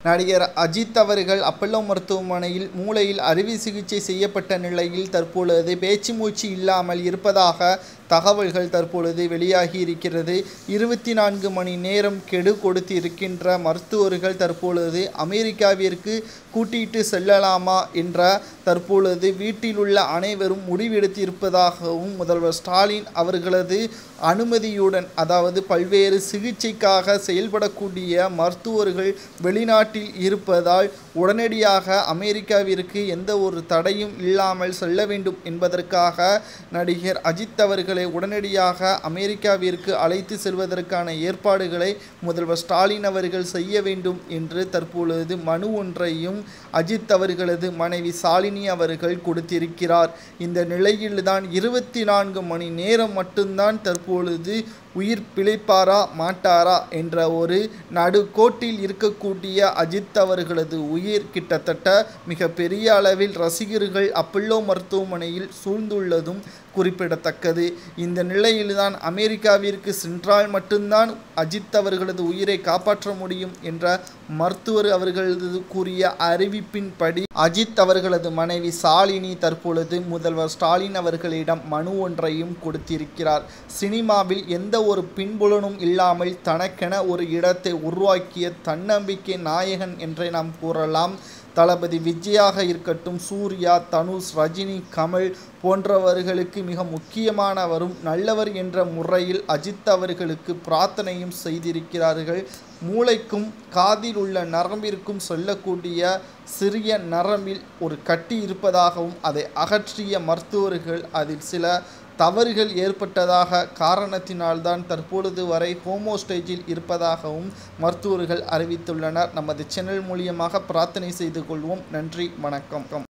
நடிகர் அஜித் அவர்கள் அப்பல்லோ மருத்துவமனையில் மூளையில் அறுவை சிகிச்சை செய்யப்பட்ட நிலையில் தற்பொழுது பேச்சு மூச்சு இல்லாமல் இருப்பதாக தகவல்கள் தற்பொழுது வெளியாகி இருக்கிறது இருபத்தி நான்கு மணி நேரம் கெடு கொடுத்து இருக்கின்ற மருத்துவர்கள் தற்பொழுது அமெரிக்காவிற்கு கூட்டிட்டு செல்லலாமா என்ற தற்பொழுது வீட்டில் உள்ள அனைவரும் முடிவெடுத்திருப்பதாகவும் முதல்வர் ஸ்டாலின் அவர்களது அனுமதியுடன் அதாவது பல்வேறு சிகிச்சைக்காக செயல்படக்கூடிய மருத்துவர்கள் வெளிநாட்டில் இருப்பதால் உடனடியாக அமெரிக்காவிற்கு எந்த ஒரு தடையும் இல்லாமல் செல்ல வேண்டும் என்பதற்காக நடிகர் அஜித் அவர்களை உடனடியாக அமெரிக்காவிற்கு அழைத்து செல்வதற்கான ஏற்பாடுகளை முதல்வர் ஸ்டாலின் அவர்கள் செய்ய வேண்டும் என்று தற்பொழுது மனு ஒன்றையும் அஜித் அவர்களது மனைவி சாலினி அவர்கள் கொடுத்திருக்கிறார் இந்த நிலையில்தான் இருபத்தி நான்கு மணி நேரம் மட்டும்தான் தற்பொழுது உயிர் பிழைப்பாரா மாட்டாரா என்ற ஒரு நடுக்கோட்டில் இருக்கக்கூடிய அஜித் அவர்களது உயிர் கிட்டத்தட்ட மிக பெரிய அளவில் ரசிகர்கள் அப்பல்லோ மருத்துவமனையில் சூழ்ந்துள்ளதும் குறிப்பிடத்தக்கது இந்த நிலையில்தான் அமெரிக்காவிற்கு சென்றால் மட்டும்தான் அஜித் அவர்களது உயிரை காப்பாற்ற முடியும் என்ற மருத்துவர் அவர்களது கூறிய அறிவிப்பின்படி அஜித் அவர்களது மனைவி சாலினி தற்பொழுது முதல்வர் ஸ்டாலின் அவர்களிடம் மனு ஒன்றையும் கொடுத்திருக்கிறார் சினிமாவில் எந்த ஒரு பின்புலனும் இல்லாமல் தனக்கென ஒரு இடத்தை உருவாக்கிய தன்னம்பிக்கை நாயகன் என்றே நாம் கூறலாம் தளபதி விஜயாக இருக்கட்டும் சூர்யா தனுஷ் ரஜினி கமல் போன்றவர்களுக்கு மிக முக்கியமானவரும் நல்லவர் என்ற முறையில் அஜித் அவர்களுக்கு பிரார்த்தனையும் செய்திருக்கிறார்கள் மூளைக்கும் காதில் உள்ள நரம்பிற்கும் சொல்லக்கூடிய சிறிய நரம்பில் ஒரு கட்டி இருப்பதாகவும் அதை அகற்றிய மருத்துவர்கள் அதில் சில தவறுகள் ஏற்பட்டதாக காரணத்தினால்தான் தற்பொழுது வரை ஹோமோஸ்டேஜில் இருப்பதாகவும் மருத்துவர்கள் அறிவித்துள்ளனர் நமது சேனல் மூலியமாக பிரார்த்தனை செய்து கொள்வோம் நன்றி வணக்கம்